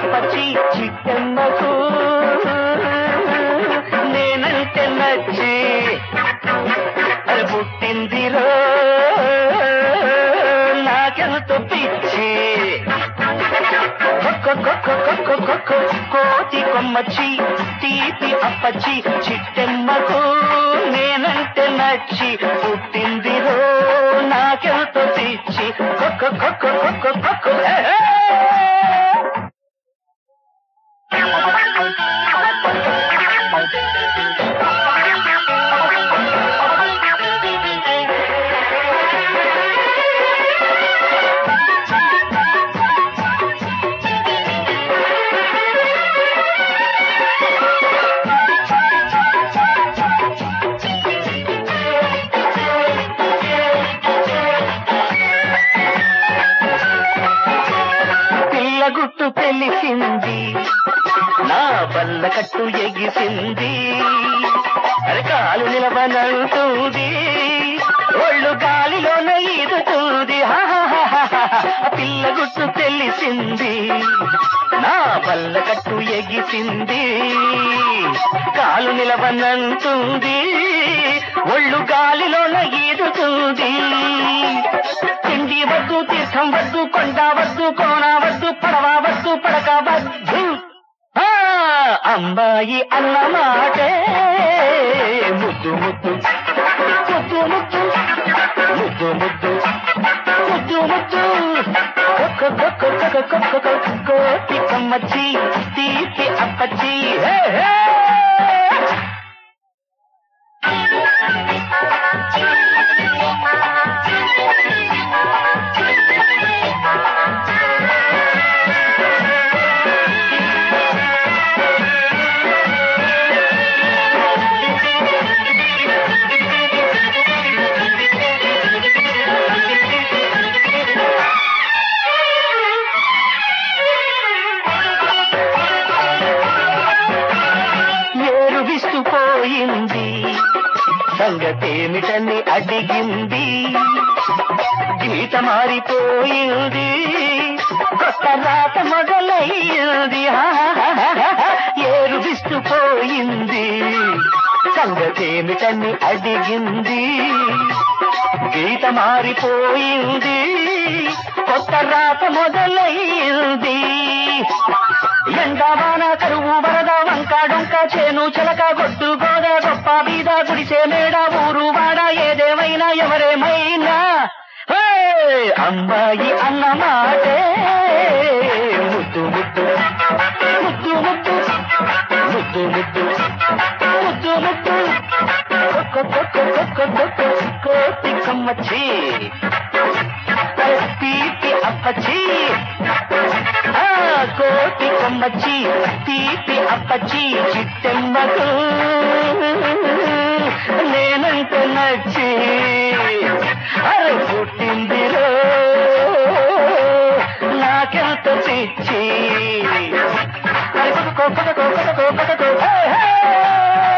అప్పచ్చి చిట్టమ్మకు నేనంటే నచ్చి అది పుట్టిందిరో నాకెంతో పిచ్చి కొక్క కొక్క కొక్క కొక్క కోతి కొమ్మచ్చి తీపి అప్పచ్చి చిట్టెమ్మకు నేనంటే నచ్చి పుట్టిందిరో నాకెంతో పిచ్చి కొక్క కొక్క కొక్క కొక్క హే, హే! పిల్ల గుట్టు తెలిసింది నా బల్ల కట్టు ఎగిసింది అరకాలు నిలవనంటుంది ఒళ్ళు గాలిలోన ఈదుతుంది హాహాహాహా. ఆ పిల్ల గుట్టు తెలిసింది నా బల్ల కట్టు ఎగిసింది కాలు నిలవనంటుంది ఒళ్ళు గాలిలోన ఈదుతుంది తిండి వద్దు తీర్థం వద్దు కొండ వద్దు కోన వద్దు పడవ వద్దు పడక వద్దు ఆ, అమ్మాయి అన్న మాటే ముద్దు ముద్దు ముద్దు ముద్దు ముద్దు ముద్దు ముద్దు ముద్దు కొక్క కొక్క కొక్క కొక్క కొక్క కోటి కమ్మచ్చి తీపి అప్పచ్చి హే హే ఏరు విస్తుపోయింది సంగతేమిటని అడిగింది గీత మారిపోయింది కొత్త రాత మొదలయ్యింది హాహాహాహా. ఏరు విస్తుపోయింది సంగతేమిటని అడిగింది గీత మారిపోయింది కొత్త రాత మొదలయ్యింది ఎండవాన కరువు వరద వంక డొంక చేను చెలక గొడ్డు గోద గొప్ప బీద గుడిసే మేడ ఊరు వాడ ఏదేమైనా ఎవరేమైనా హే! అమ్మాయి అన్న మాటే ముద్దు ముద్దు ముద్దు ముద్దు ముద్దు ముద్దు ముద్దు ముద్దు కొక్క కొక్క కొక్క కొక్క కోతి కమ్మచ్చి తీపి అప్పచ్చి ఆ కోటి కొమ్మచ్చి తీపి అప్పచ్చి చిట్టెమ్మకు నేనంత నచ్చి అరే పుట్టిందిరో నాకెంత పిచ్చి అరే కొక్క కొక్క కొక్క కొక్క కొక్క కొక్క హే, హే!